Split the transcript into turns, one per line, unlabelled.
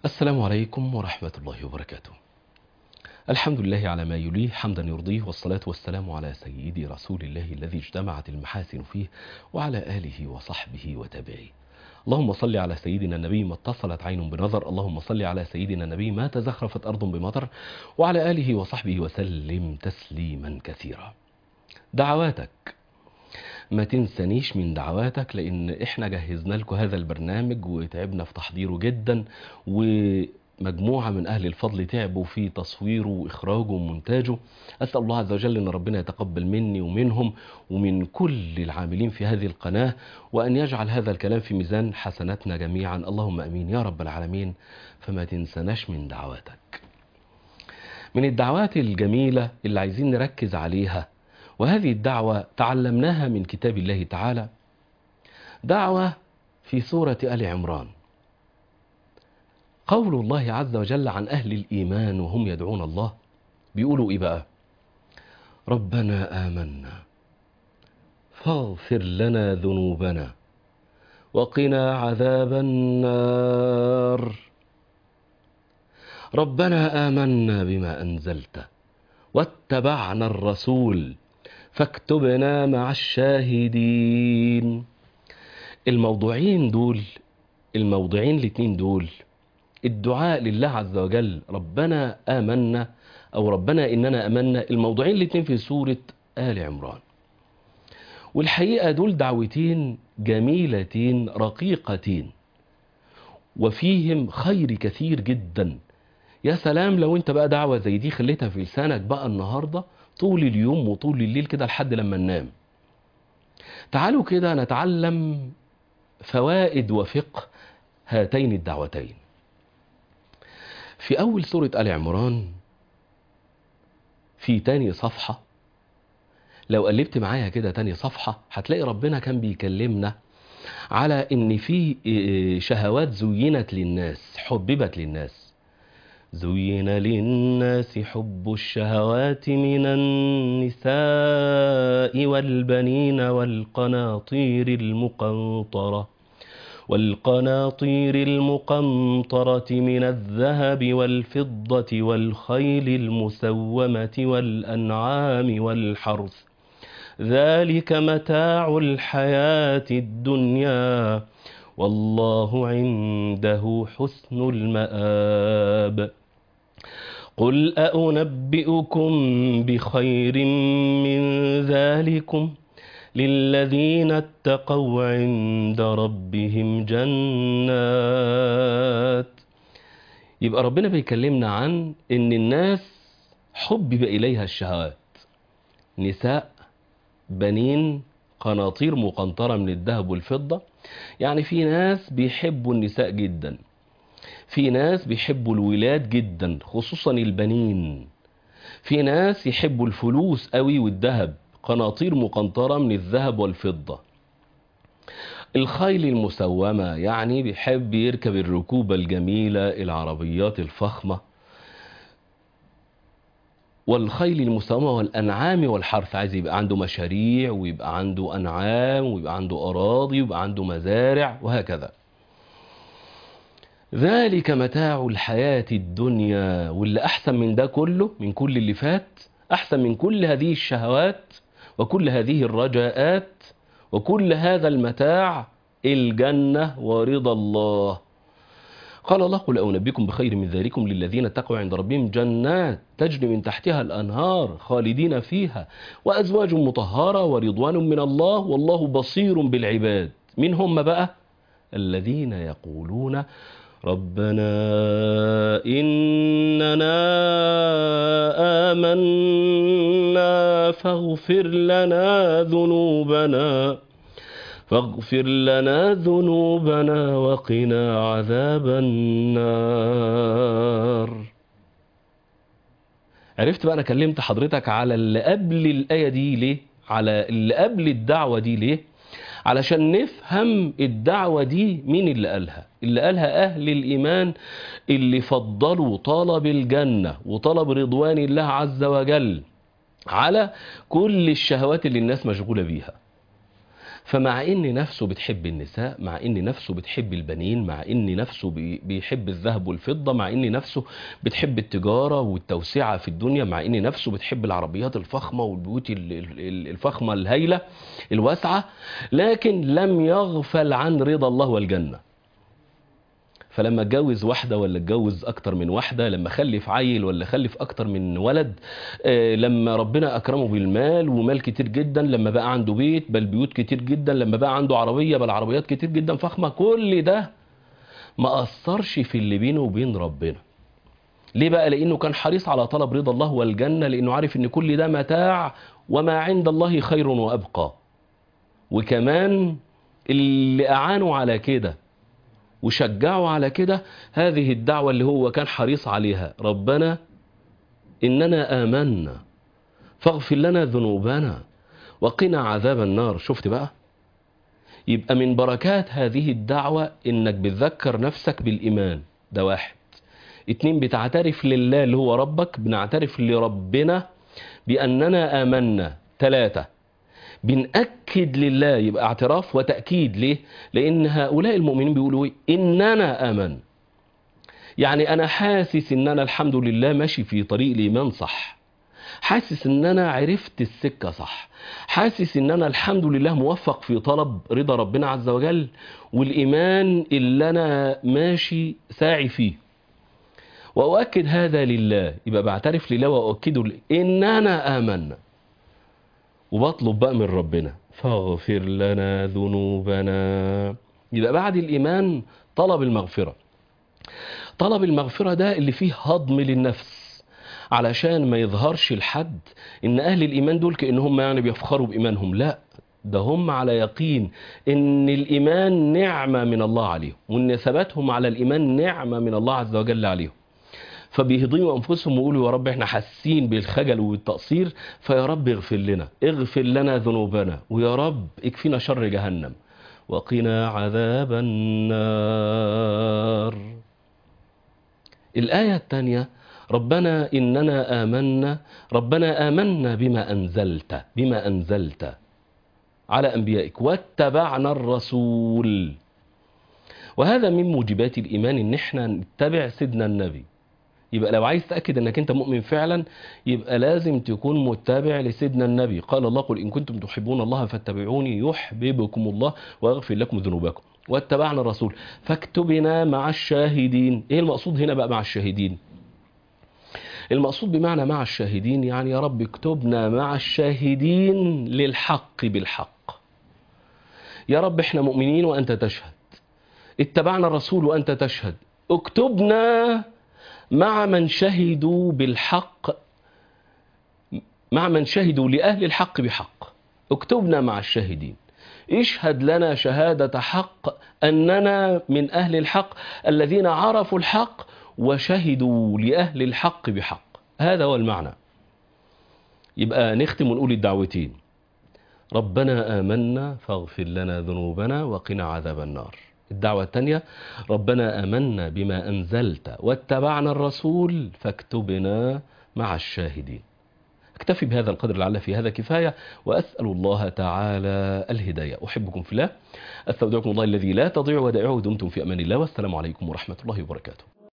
السلام عليكم ورحمة الله وبركاته الحمد لله على ما يليه حمدا يرضيه والصلاة والسلام على سيدي رسول الله الذي اجتمعت المحاسن فيه وعلى آله وصحبه وتابعيه اللهم صل على سيدنا النبي ما اتصلت عين بنظر اللهم صل على سيدنا النبي ما تزخرفت أرض بمطر وعلى آله وصحبه وسلم تسليما كثيرا دعواتك ما تنسانيش من دعواتك لان احنا جهزنا لكم هذا البرنامج وتعبنا في تحضيره جدا ومجموعة من اهل الفضل تعبوا في تصويره واخراجه ومونتاجه اسال الله عز وجل ان ربنا يتقبل مني ومنهم ومن كل العاملين في هذه القناة وان يجعل هذا الكلام في ميزان حسناتنا جميعا اللهم امين يا رب العالمين فما تنسناش من دعواتك من الدعوات الجميلة اللي عايزين نركز عليها وهذه الدعوة تعلمناها من كتاب الله تعالى دعوة في سورة آل عمران قول الله عز وجل عن أهل الإيمان وهم يدعون الله بيقولوا إيه بقى ربنا آمنا فاغفر لنا ذنوبنا وقنا عذاب النار ربنا آمنا بما أنزلت واتبعنا الرسول فاكتبنا مع الشاهدين الموضوعين دول الموضوعين الاتنين دول الدعاء لله عز وجل ربنا آمنا أو ربنا إننا أمنا الموضوعين الاتنين في سورة آل عمران والحقيقة دول دعوتين جميلتين رقيقتين وفيهم خير كثير جدا يا سلام لو انت بقى دعوة زي دي خليتها في لسانك بقى النهاردة طول اليوم وطول الليل كده لحد لما ننام تعالوا كده نتعلم فوائد وفقه هاتين الدعوتين في أول سورة آل عمران في تاني صفحة لو قلبت معايا كده تاني صفحة هتلاقي ربنا كان بيكلمنا على ان في شهوات زينت للناس حببت للناس زين للناس حب الشهوات من النساء والبنين والقناطير المقنطرة والقناطير المقنطرة من الذهب والفضة والخيل المسومة والأنعام والحرث ذلك متاع الحياة الدنيا والله عنده حسن المآب قل أنبئكم بخير من ذلكم للذين اتقوا عند ربهم جنات يبقى ربنا بيكلمنا عن ان الناس حبب إليها الشهوات نساء بنين قناطير مقنطرة من الذهب والفضة يعني في ناس بيحبوا النساء جدا في ناس بيحبوا الولاد جدا خصوصا البنين في ناس يحبوا الفلوس قوي والذهب قناطير مقنطرة من الذهب والفضة الخيل المسومة يعني بيحب يركب الركوبة الجميلة العربيات الفخمة والخيل المسومة والأنعام والحرث عايز يبقى عنده مشاريع ويبقى عنده أنعام ويبقى عنده أراضي ويبقى عنده مزارع وهكذا ذلك متاع الحياة الدنيا واللي أحسن من ده كله من كل اللي فات أحسن من كل هذه الشهوات وكل هذه الرجاءات وكل هذا المتاع الجنة ورضا الله قال الله قل أنبئكم بخير من ذلكم للذين اتقوا عند ربهم جنات تجري من تحتها الأنهار خالدين فيها وأزواج مطهرة ورضوان من الله والله بصير بالعباد من هم بقى الذين يقولون ربنا إننا آمنا فاغفر لنا ذنوبنا فاغفر لنا ذنوبنا وقنا عذاب النار عرفت بقى انا كلمت حضرتك على اللي قبل الآية دي ليه على اللي قبل الدعوة دي ليه علشان نفهم الدعوة دي مين اللي قالها اللي قالها أهل الإيمان اللي فضلوا طلب الجنة وطلب رضوان الله عز وجل على كل الشهوات اللي الناس مشغولة بيها فمع ان نفسه بتحب النساء مع ان نفسه بتحب البنين مع ان نفسه بي- بيحب الذهب والفضة مع ان نفسه بتحب التجارة والتوسعة في الدنيا مع ان نفسه بتحب العربيات الفخمة والبيوت ال- ال- الفخمة الهائلة الواسعة لكن لم يغفل عن رضا الله والجنة فلما اتجوز واحدة ولا اتجوز أكتر من واحدة لما خلف عيل ولا خلف أكتر من ولد آه، لما ربنا أكرمه بالمال ومال كتير جدا لما بقى عنده بيت بل بيوت كتير جدا لما بقى عنده عربية بل عربيات كتير جدا فخمة كل ده ما أثرش في اللي بينه وبين ربنا ليه بقى لأنه كان حريص على طلب رضا الله والجنة لأنه عارف إن كل ده متاع وما عند الله خير وأبقى وكمان اللي أعانوا على كده وشجعوا على كده هذه الدعوة اللي هو كان حريص عليها ربنا إننا آمنا فاغفر لنا ذنوبنا وقنا عذاب النار شفت بقى يبقى من بركات هذه الدعوة إنك بتذكر نفسك بالإيمان ده واحد اتنين بتعترف لله اللي هو ربك بنعترف لربنا بأننا آمنا ثلاثة بنأكد لله يبقى اعتراف وتأكيد ليه لأن هؤلاء المؤمنين بيقولوا إيه؟ إننا آمن يعني أنا حاسس إن أنا الحمد لله ماشي في طريق الإيمان صح حاسس إن أنا عرفت السكة صح حاسس إن أنا الحمد لله موفق في طلب رضا ربنا عز وجل والإيمان اللي أنا ماشي ساعي فيه وأؤكد هذا لله يبقى بعترف لله وأؤكده لله إننا آمنا وبطلب بقى من ربنا فاغفر لنا ذنوبنا يبقى بعد الإيمان طلب المغفرة طلب المغفرة ده اللي فيه هضم للنفس علشان ما يظهرش الحد ان اهل الايمان دول كانهم يعني بيفخروا بايمانهم لا ده هم على يقين ان الايمان نعمه من الله عليهم وان ثباتهم على الايمان نعمه من الله عز وجل عليهم فبيهضموا انفسهم ويقولوا يا رب احنا حاسين بالخجل والتقصير فيا رب اغفر لنا اغفر لنا ذنوبنا ويا رب اكفينا شر جهنم وقنا عذاب النار الآية الثانية ربنا إننا آمنا ربنا آمنا بما أنزلت بما أنزلت على أنبيائك واتبعنا الرسول وهذا من موجبات الإيمان إن احنا نتبع سيدنا النبي يبقى لو عايز تأكد انك انت مؤمن فعلا يبقى لازم تكون متبع لسيدنا النبي قال الله قل إن كنتم تحبون الله فاتبعوني يحببكم الله ويغفر لكم ذنوبكم واتبعنا الرسول فاكتبنا مع الشاهدين ايه المقصود هنا بقى مع الشاهدين المقصود بمعنى مع الشاهدين يعني يا رب اكتبنا مع الشاهدين للحق بالحق يا رب احنا مؤمنين وانت تشهد اتبعنا الرسول وانت تشهد اكتبنا مع من شهدوا بالحق مع من شهدوا لأهل الحق بحق اكتبنا مع الشاهدين اشهد لنا شهادة حق أننا من أهل الحق الذين عرفوا الحق وشهدوا لأهل الحق بحق هذا هو المعنى يبقى نختم ونقول الدعوتين ربنا آمنا فاغفر لنا ذنوبنا وقنا عذاب النار الدعوة الثانية ربنا آمنا بما أنزلت واتبعنا الرسول فاكتبنا مع الشاهدين اكتفي بهذا القدر لعل في هذا كفاية وأسأل الله تعالى الهداية أحبكم في الله أستودعكم الله الذي لا تضيع ودائعه دمتم في أمان الله والسلام عليكم ورحمة الله وبركاته